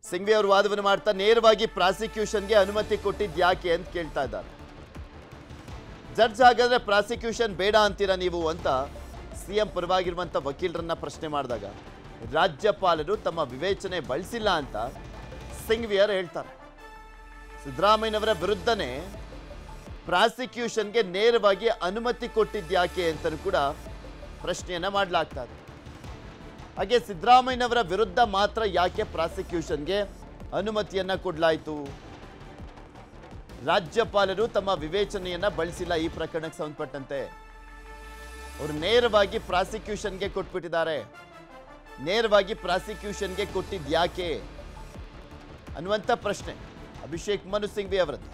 ಸಿಂಘ್ವಿ ಅವರು ವಾದವನ್ನು ಮಾಡ್ತಾ ನೇರವಾಗಿ ಪ್ರಾಸಿಕ್ಯೂಷನ್ಗೆ ಅನುಮತಿ ಕೊಟ್ಟಿದ್ದು ಯಾಕೆ ಅಂತ ಕೇಳ್ತಾ ಇದ್ದಾರೆ ಜಡ್ಜ್ ಹಾಗಾದ್ರೆ ಪ್ರಾಸಿಕ್ಯೂಷನ್ ಬೇಡ ಅಂತೀರಾ ನೀವು ಅಂತ ಸಿಎಂ ಪರವಾಗಿರುವಂಥ ವಕೀಲರನ್ನ ಪ್ರಶ್ನೆ ಮಾಡಿದಾಗ ರಾಜ್ಯಪಾಲರು ತಮ್ಮ ವಿವೇಚನೆ ಬಳಸಿಲ್ಲ ಅಂತ ಸಿಂಘ್ವಿಯರ್ ಹೇಳ್ತಾರೆ ಸಿದ್ದರಾಮಯ್ಯನವರ ವಿರುದ್ಧನೇ ಪ್ರಾಸಿಕ್ಯೂಷನ್ಗೆ ನೇರವಾಗಿ ಅನುಮತಿ ಕೊಟ್ಟಿದ್ಯಾಕೆ ಅಂತಲೂ ಕೂಡ ಪ್ರಶ್ನೆಯನ್ನ ಮಾಡಲಾಗ್ತಾ ಇದೆ ಹಾಗೆ ಸಿದ್ದರಾಮಯ್ಯನವರ ವಿರುದ್ಧ ಮಾತ್ರ ಯಾಕೆ ಪ್ರಾಸಿಕ್ಯೂಷನ್ಗೆ ಅನುಮತಿಯನ್ನ ಕೊಡಲಾಯಿತು ರಾಜ್ಯಪಾಲರು ತಮ್ಮ ವಿವೇಚನೆಯನ್ನ ಬಳಸಿಲ್ಲ ಈ ಪ್ರಕರಣಕ್ಕೆ ಸಂಬಂಧಪಟ್ಟಂತೆ ಅವರು ನೇರವಾಗಿ ಪ್ರಾಸಿಕ್ಯೂಷನ್ಗೆ ಕೊಟ್ಬಿಟ್ಟಿದ್ದಾರೆ ನೇರವಾಗಿ ಪ್ರಾಸಿಕ್ಯೂಷನ್ಗೆ ಕೊಟ್ಟಿದ್ದು ಯಾಕೆ ಅನ್ನುವಂಥ ಪ್ರಶ್ನೆ ಅಭಿಷೇಕ್ ಮನು ಸಿಂಘ್ವಿ ಅವರದ್ದು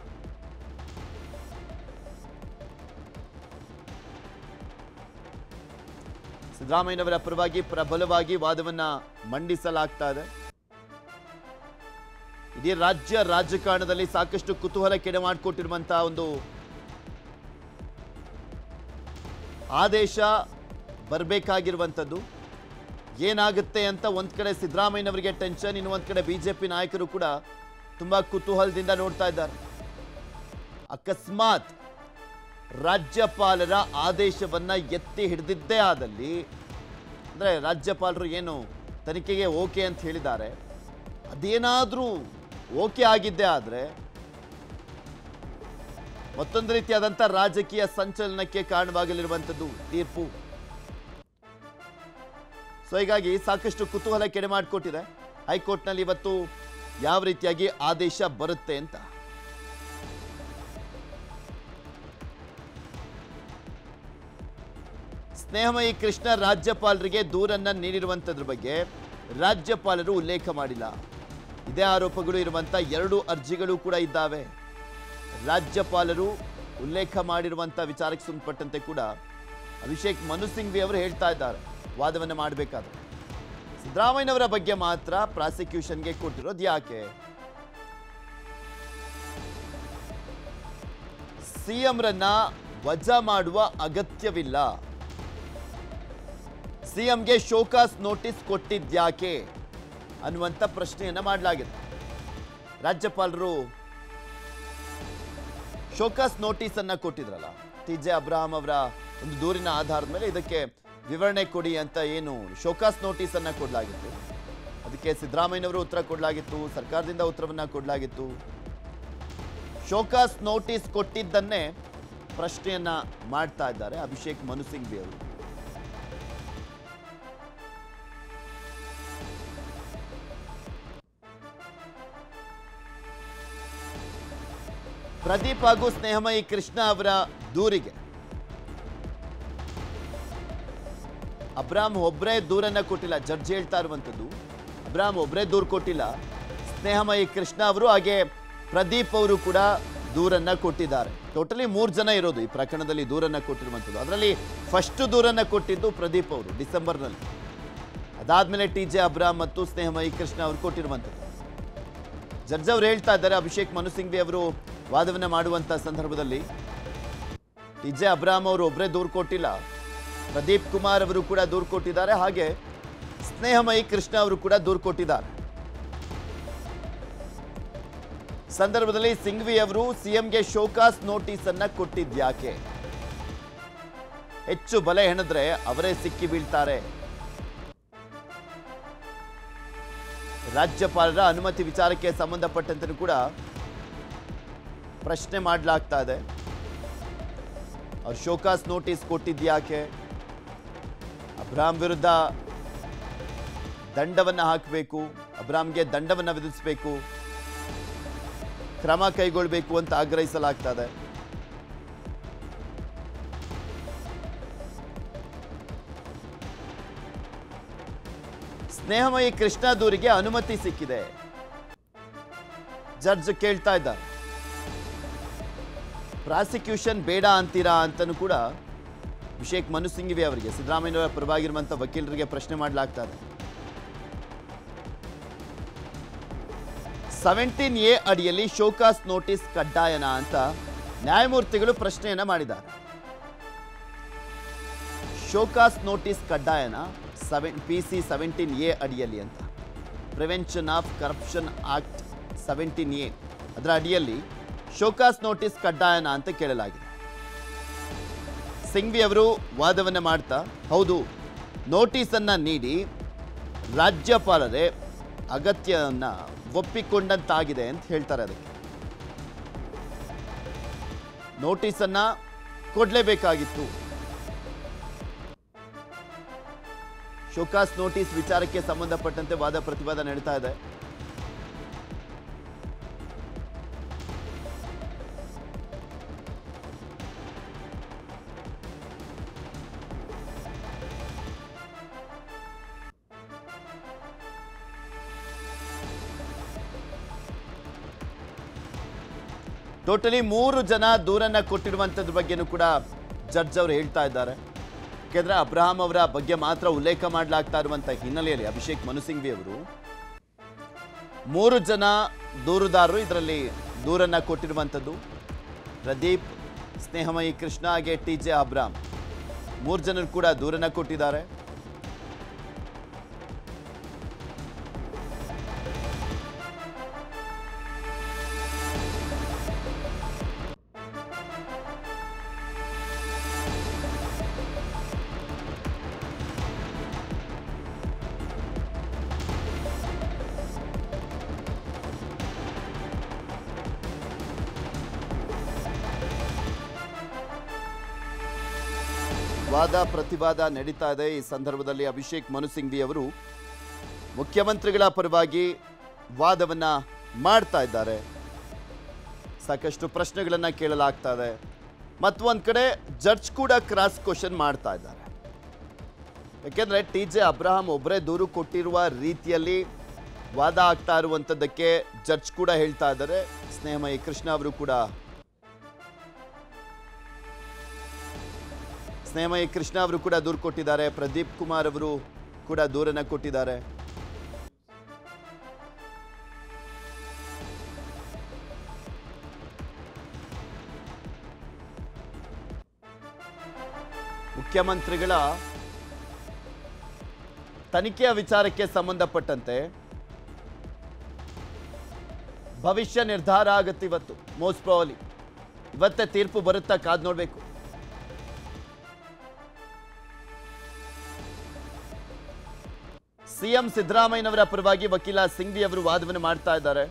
ಸಿದ್ದರಾಮಯ್ಯನವರ ಪರವಾಗಿ ಪ್ರಬಲವಾಗಿ ವಾದವನ್ನ ಮಂಡಿಸಲಾಗ್ತಾ ಇದೆ ಇಡೀ ರಾಜ್ಯ ರಾಜಕಾರಣದಲ್ಲಿ ಸಾಕಷ್ಟು ಕುತೂಹಲ ಕೆಡೆ ಮಾಡಿಕೊಟ್ಟಿರುವಂತಹ ಒಂದು ಆದೇಶ ಬರಬೇಕಾಗಿರುವಂಥದ್ದು ಏನಾಗುತ್ತೆ ಅಂತ ಒಂದ್ ಕಡೆ ಸಿದ್ದರಾಮಯ್ಯನವರಿಗೆ ಟೆನ್ಷನ್ ಇನ್ನು ಒಂದ್ ಕಡೆ ಬಿಜೆಪಿ ನಾಯಕರು ಕೂಡ ತುಂಬಾ ಕುತೂಹಲದಿಂದ ನೋಡ್ತಾ ಇದ್ದಾರೆ ಅಕಸ್ಮಾತ್ ರಾಜ್ಯಪಾಲರ ಆದೇಶವನ್ನ ಎತ್ತಿ ಹಿಡಿದಿದ್ದೇ ಆದಲ್ಲಿ ಅಂದ್ರೆ ರಾಜ್ಯಪಾಲರು ಏನು ತನಿಖೆಗೆ ಓಕೆ ಅಂತ ಹೇಳಿದ್ದಾರೆ ಅದೇನಾದ್ರೂ ಓಕೆ ಆಗಿದ್ದೇ ಆದ್ರೆ ಮತ್ತೊಂದು ರೀತಿಯಾದಂಥ ರಾಜಕೀಯ ಸಂಚಲನಕ್ಕೆ ಕಾರಣವಾಗಲಿರುವಂಥದ್ದು ತೀರ್ಪು ಸೊ ಹೀಗಾಗಿ ಸಾಕಷ್ಟು ಕುತೂಹಲ ಕೆಡೆ ಮಾಡಿಕೊಟ್ಟಿದೆ ಹೈಕೋರ್ಟ್ನಲ್ಲಿ ಇವತ್ತು ಯಾವ ರೀತಿಯಾಗಿ ಆದೇಶ ಬರುತ್ತೆ ಅಂತ ಸ್ನೇಹಮಯಿ ಕೃಷ್ಣ ರಾಜ್ಯಪಾಲರಿಗೆ ದೂರನ್ನ ನೀಡಿರುವಂಥದ್ರ ಬಗ್ಗೆ ರಾಜ್ಯಪಾಲರು ಉಲ್ಲೇಖ ಮಾಡಿಲ್ಲ ಇದೇ ಆರೋಪಗಳು ಇರುವಂಥ ಎರಡು ಅರ್ಜಿಗಳು ಕೂಡ ಇದ್ದಾವೆ ರಾಜ್ಯಪಾಲರು ಉಲ್ಲೇಖ ಮಾಡಿರುವಂಥ ವಿಚಾರಕ್ಕೆ ಸಂಬಂಧಪಟ್ಟಂತೆ ಕೂಡ ಅಭಿಷೇಕ್ ಮನು ಸಿಂಘ್ವಿ ಅವರು ಹೇಳ್ತಾ ಇದ್ದಾರೆ ವಾದವನ್ನು ಮಾಡಬೇಕಾದ್ರೆ ಸಿದ್ದರಾಮಯ್ಯನವರ ಬಗ್ಗೆ ಮಾತ್ರ ಪ್ರಾಸಿಕ್ಯೂಷನ್ಗೆ ಕೊಟ್ಟಿರೋದು ಯಾಕೆ ಸಿಎಂರನ್ನ ವಜಾ ಮಾಡುವ ಅಗತ್ಯವಿಲ್ಲ ಸಿಎಂಗೆ ಶೋಕಾಸ್ ನೋಟಿಸ್ ಕೊಟ್ಟಿದ್ಯಾಕೆ ಅನ್ನುವಂಥ ಪ್ರಶ್ನೆಯನ್ನ ಮಾಡಲಾಗಿದೆ ರಾಜ್ಯಪಾಲರು ಶೋಕಾಸ್ ನೋಟಿಸ್ ಅನ್ನ ಕೊಟ್ಟಿದ್ರಲ್ಲ ಟಿ ಜೆ ಅಬ್ರಾಹಂ ಅವರ ಒಂದು ದೂರಿನ ಆಧಾರದ ಮೇಲೆ ಇದಕ್ಕೆ ವಿವರಣೆ ಕೊಡಿ ಅಂತ ಏನು ಶೋಕಾಸ್ ನೋಟಿಸ್ ಅನ್ನ ಕೊಡಲಾಗಿತ್ತು ಅದಕ್ಕೆ ಸಿದ್ದರಾಮಯ್ಯನವರು ಉತ್ತರ ಕೊಡಲಾಗಿತ್ತು ಸರ್ಕಾರದಿಂದ ಉತ್ತರವನ್ನ ಕೊಡಲಾಗಿತ್ತು ಶೋಕಾಸ್ ನೋಟಿಸ್ ಕೊಟ್ಟಿದ್ದನ್ನೇ ಪ್ರಶ್ನೆಯನ್ನ ಮಾಡ್ತಾ ಇದ್ದಾರೆ ಅಭಿಷೇಕ್ ಮನು ಸಿಂಘ್ವಿ ಅವರು ಪ್ರದೀಪ್ ಹಾಗೂ ಸ್ನೇಹಮಯಿ ಕೃಷ್ಣ ಅವರ ದೂರಿಗೆ ಅಬ್ರಾಮ್ ಒಬ್ಬರೇ ದೂರನ್ನ ಕೊಟ್ಟಿಲ್ಲ ಜಡ್ಜ್ ಹೇಳ್ತಾ ಇರುವಂಥದ್ದು ಅಬ್ರಾಮ್ ಒಬ್ಬರೇ ದೂರು ಕೊಟ್ಟಿಲ್ಲ ಸ್ನೇಹಮಯಿ ಕೃಷ್ಣ ಅವರು ಹಾಗೆ ಪ್ರದೀಪ್ ಅವರು ಕೂಡ ದೂರನ್ನ ಕೊಟ್ಟಿದ್ದಾರೆ ಟೋಟಲಿ ಮೂರು ಜನ ಇರೋದು ಈ ಪ್ರಕರಣದಲ್ಲಿ ದೂರನ್ನ ಕೊಟ್ಟಿರುವಂಥದ್ದು ಅದರಲ್ಲಿ ಫಸ್ಟ್ ದೂರನ್ನ ಕೊಟ್ಟಿದ್ದು ಪ್ರದೀಪ್ ಅವರು ಡಿಸೆಂಬರ್ನಲ್ಲಿ ಅದಾದ್ಮೇಲೆ ಟಿ ಜೆ ಅಬ್ರಾಮ್ ಮತ್ತು ಸ್ನೇಹಮಯಿ ಕೃಷ್ಣ ಅವರು ಕೊಟ್ಟಿರುವಂಥದ್ದು ಜಡ್ಜ್ ಅವರು ಹೇಳ್ತಾ ಇದ್ದಾರೆ ಅಭಿಷೇಕ್ ಮನು ಸಿಂಘ್ವಿ ಅವರು ವಾದವನ್ನ ಮಾಡುವಂತ ಸಂದರ್ಭದಲ್ಲಿ ಟಿ ಜೆ ಅಬ್ರಾಮ್ ಅವರು ಒಬ್ಬರೇ ದೂರು ಕೊಟ್ಟಿಲ್ಲ ಪ್ರದೀಪ್ ಕುಮಾರ್ ಅವರು ಕೂಡ ದೂರು ಕೊಟ್ಟಿದ್ದಾರೆ ಹಾಗೆ ಸ್ನೇಹಮಯಿ ಕೃಷ್ಣ ಅವರು ಕೂಡ ದೂರು ಕೊಟ್ಟಿದ್ದಾರೆ ಸಂದರ್ಭದಲ್ಲಿ ಸಿಂಘ್ವಿ ಅವರು ಸಿಎಂಗೆ ಶೋಕಾಸ್ ನೋಟಿಸ್ ಅನ್ನ ಕೊಟ್ಟಿದ್ಯಾಕೆ ಹೆಚ್ಚು ಬಲೆ ಹೆಣದ್ರೆ ಅವರೇ ಸಿಕ್ಕಿ ಬೀಳ್ತಾರೆ ರಾಜ್ಯಪಾಲರ ಅನುಮತಿ ವಿಚಾರಕ್ಕೆ ಸಂಬಂಧಪಟ್ಟಂತೆ ಕೂಡ ಪ್ರಶ್ನೆ ಮಾಡಲಾಗ್ತಾ ಇದೆ ಅವ್ರು ಶೋಕಾಸ್ ನೋಟಿಸ್ ಕೊಟ್ಟಿದ್ಯಾಕೆ ಅಬ್ರಾಮ್ ವಿರುದ್ಧ ದಂಡವನ್ನ ಹಾಕಬೇಕು ಅಬ್ರಾಮ್ಗೆ ದಂಡವನ್ನ ವಿಧಿಸಬೇಕು ಕ್ರಮ ಕೈಗೊಳ್ಳಬೇಕು ಅಂತ ಆಗ್ರಹಿಸಲಾಗ್ತಾ ಇದೆ ಸ್ನೇಹಮಯಿ ಕೃಷ್ಣ ದೂರಿಗೆ ಅನುಮತಿ ಸಿಕ್ಕಿದೆ ಜಡ್ಜ್ ಕೇಳ್ತಾ ಇದ್ದಾರೆ ಪ್ರಾಸಿಕ್ಯೂಷನ್ ಬೇಡ ಅಂತೀರಾ ಅಂತನೂ ಕೂಡ ಅಭಿಷೇಕ್ ಮನು ಸಿಂಘವಿ ಅವರಿಗೆ ಸಿದ್ದರಾಮಯ್ಯನವರ ಪರವಾಗಿರುವಂಥ ವಕೀಲರಿಗೆ ಪ್ರಶ್ನೆ ಮಾಡಲಾಗ್ತಾ ಇದೆ ಸೆವೆಂಟೀನ್ ಎ ಅಡಿಯಲ್ಲಿ ಶೋಕಾಸ್ ನೋಟಿಸ್ ಕಡ್ಡಾಯನ ಅಂತ ನ್ಯಾಯಮೂರ್ತಿಗಳು ಪ್ರಶ್ನೆಯನ್ನ ಮಾಡಿದ್ದಾರೆ ಶೋಕಾಸ್ ನೋಟಿಸ್ ಕಡ್ಡಾಯನ seven P C seventeen A ಅಡಿಯಲ್ಲಿ ಅಂತ prevention of corruption act seventeen A ಅದರ ಅಡಿಯಲ್ಲಿ ಶೋಕಾಸ್ ನೋಟಿಸ್ ಕಡ್ಡಾಯನ ಅಂತ ಕೇಳಲಾಗಿದೆ ಸಿಂಘ್ವಿ ಅವರು ವಾದವನ್ನು ಮಾಡ್ತಾ ಹೌದು ನೋಟಿಸನ್ನು ನೀಡಿ ರಾಜ್ಯಪಾಲರೇ ಅಗತ್ಯವನ್ನು ಒಪ್ಪಿಕೊಂಡಂತಾಗಿದೆ ಅಂತ ಹೇಳ್ತಾರೆ ಅದಕ್ಕೆ ನೋಟಿಸನ್ನು ಕೊಡಲೇಬೇಕಾಗಿತ್ತು ಶೋಕಾಸ್ ನೋಟಿಸ್ ವಿಚಾರಕ್ಕೆ ಸಂಬಂಧಪಟ್ಟಂತೆ ವಾದ ಪ್ರತಿವಾದ ನಡೀತಾ ಇದೆ ಟೋಟಲಿ ಮೂರು ಜನ ದೂರನ್ನ ಕೊಟ್ಟಿರುವಂಥದ್ರ ಬಗ್ಗೆನೂ ಕೂಡ ಜಡ್ಜ್ ಅವರು ಹೇಳ್ತಾ ಇದ್ದಾರೆ ಯಾಕೆಂದ್ರೆ ಅಬ್ರಹಾಂ ಅವರ ಬಗ್ಗೆ ಮಾತ್ರ ಉಲ್ಲೇಖ ಮಾಡಲಾಗ್ತಾ ಇರುವಂಥ ಹಿನ್ನೆಲೆಯಲ್ಲಿ ಅಭಿಷೇಕ್ ಮನು ಸಿಂಘ್ವಿ ಅವರು ಮೂರು ಜನ ದೂರುದಾರರು ಇದರಲ್ಲಿ ದೂರನ್ನ ಕೊಟ್ಟಿರುವಂಥದ್ದು ಪ್ರದೀಪ್ ಸ್ನೇಹಮಯಿ ಕೃಷ್ಣ ಹಾಗೆ ಟಿ ಜೆ ಅಬ್ರಾಮ್ ಮೂರು ಜನರು ಕೂಡ ದೂರನ್ನ ಕೊಟ್ಟಿದ್ದಾರೆ ವಾದ ಪ್ರತಿವಾದ ನಡೀತಾ ಇದೆ ಈ ಸಂದರ್ಭದಲ್ಲಿ ಅಭಿಷೇಕ್ ಮನು ಸಿಂಘ್ವಿ ಅವರು ಮುಖ್ಯಮಂತ್ರಿಗಳ ಪರವಾಗಿ ವಾದವನ್ನ ಮಾಡ್ತಾ ಇದ್ದಾರೆ ಸಾಕಷ್ಟು ಪ್ರಶ್ನೆಗಳನ್ನ ಕೇಳಲಾಗ್ತಾ ಇದೆ ಮತ್ತು ಒಂದ್ ಕಡೆ ಜಡ್ಜ್ ಕೂಡ ಕ್ರಾಸ್ ಕ್ವಶನ್ ಮಾಡ್ತಾ ಇದ್ದಾರೆ ಯಾಕೆಂದ್ರೆ ಟಿ ಜೆ ಅಬ್ರಹಾಂ ಒಬ್ಬರೇ ದೂರು ಕೊಟ್ಟಿರುವ ರೀತಿಯಲ್ಲಿ ವಾದ ಆಗ್ತಾ ಇರುವಂಥದ್ದಕ್ಕೆ ಜಡ್ಜ್ ಕೂಡ ಹೇಳ್ತಾ ಇದ್ದಾರೆ ಸ್ನೇಹಮಯಿ ಕೃಷ್ಣ ಅವರು ಕೂಡ ಸ್ನೇಹಮಯಿ ಕೃಷ್ಣ ಅವರು ಕೂಡ ದೂರು ಕೊಟ್ಟಿದ್ದಾರೆ ಪ್ರದೀಪ್ ಕುಮಾರ್ ಅವರು ಕೂಡ ದೂರನ್ನ ಕೊಟ್ಟಿದ್ದಾರೆ ಮುಖ್ಯಮಂತ್ರಿಗಳ ತನಿಖೆಯ ವಿಚಾರಕ್ಕೆ ಸಂಬಂಧಪಟ್ಟಂತೆ ಭವಿಷ್ಯ ನಿರ್ಧಾರ ಆಗುತ್ತೆ ಇವತ್ತು ಮೋಸ್ಟ್ ಪ್ರಾಬಲಿ ಇವತ್ತೇ ತೀರ್ಪು ಬರುತ್ತಾ ಕಾದ್ ನೋಡ್ಬೇಕು ಸಿಎಂ ಸಿದ್ದರಾಮಯ್ಯನವರ ಪರವಾಗಿ ವಕೀಲ ಸಿಂಘ್ವಿ ಅವರು ವಾದವನ್ನು ಮಾಡ್ತಾ ಇದ್ದಾರೆ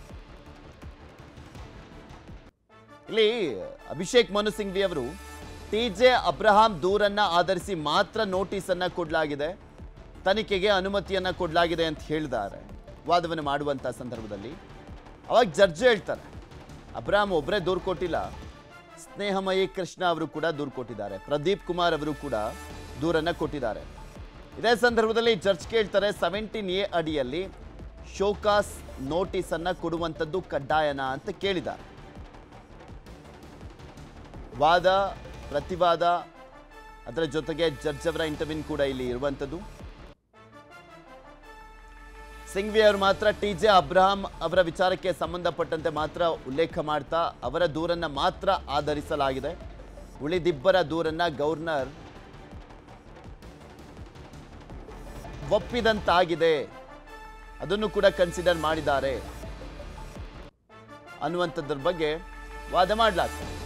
ಇಲ್ಲಿ ಅಭಿಷೇಕ್ ಮನು ಸಿಂಘ್ವಿ ಅವರು ಟಿ ಜೆ ಅಬ್ರಹಾಂ ದೂರನ್ನ ಆಧರಿಸಿ ಮಾತ್ರ ನೋಟಿಸ್ ಅನ್ನ ಕೊಡಲಾಗಿದೆ ತನಿಖೆಗೆ ಅನುಮತಿಯನ್ನ ಕೊಡಲಾಗಿದೆ ಅಂತ ಹೇಳಿದ್ದಾರೆ ವಾದವನ್ನು ಮಾಡುವಂತ ಸಂದರ್ಭದಲ್ಲಿ ಅವಾಗ ಜಡ್ಜ್ ಹೇಳ್ತಾರೆ ಅಬ್ರಹಾಂ ಒಬ್ಬರೇ ದೂರು ಕೊಟ್ಟಿಲ್ಲ ಸ್ನೇಹಮಯಿ ಕೃಷ್ಣ ಅವರು ಕೂಡ ದೂರು ಕೊಟ್ಟಿದ್ದಾರೆ ಪ್ರದೀಪ್ ಕುಮಾರ್ ಅವರು ಕೂಡ ದೂರನ್ನ ಕೊಟ್ಟಿದ್ದಾರೆ ಇದೇ ಸಂದರ್ಭದಲ್ಲಿ ಜಡ್ಜ್ ಕೇಳ್ತಾರೆ ಸೆವೆಂಟೀನ್ ಎ ಅಡಿಯಲ್ಲಿ ಶೋಕಾಸ್ ನೋಟಿಸ್ ಅನ್ನ ಕೊಡುವಂಥದ್ದು ಕಡ್ಡಾಯನ ಅಂತ ಕೇಳಿದ್ದಾರೆ ವಾದ ಪ್ರತಿವಾದ ಅದರ ಜೊತೆಗೆ ಜಡ್ಜ್ ಅವರ ಇಂಟರ್ವ್ಯೂನ್ ಕೂಡ ಇಲ್ಲಿ ಇರುವಂಥದ್ದು ಸಿಂಘ್ವಿ ಅವರು ಮಾತ್ರ ಟಿ ಜೆ ಅಬ್ರಹಾಂ ಅವರ ವಿಚಾರಕ್ಕೆ ಸಂಬಂಧಪಟ್ಟಂತೆ ಮಾತ್ರ ಉಲ್ಲೇಖ ಮಾಡ್ತಾ ಅವರ ದೂರನ್ನ ಮಾತ್ರ ಆಧರಿಸಲಾಗಿದೆ ಉಳಿದಿಬ್ಬರ ದೂರನ್ನ ಗವರ್ನರ್ ಒಪ್ಪಿದಂತಾಗಿದೆ ಅದನ್ನು ಕೂಡ ಕನ್ಸಿಡರ್ ಮಾಡಿದ್ದಾರೆ ಅನ್ನುವಂಥದ್ರ ಬಗ್ಗೆ ವಾದ ಮಾಡಲಾಗ್ತದೆ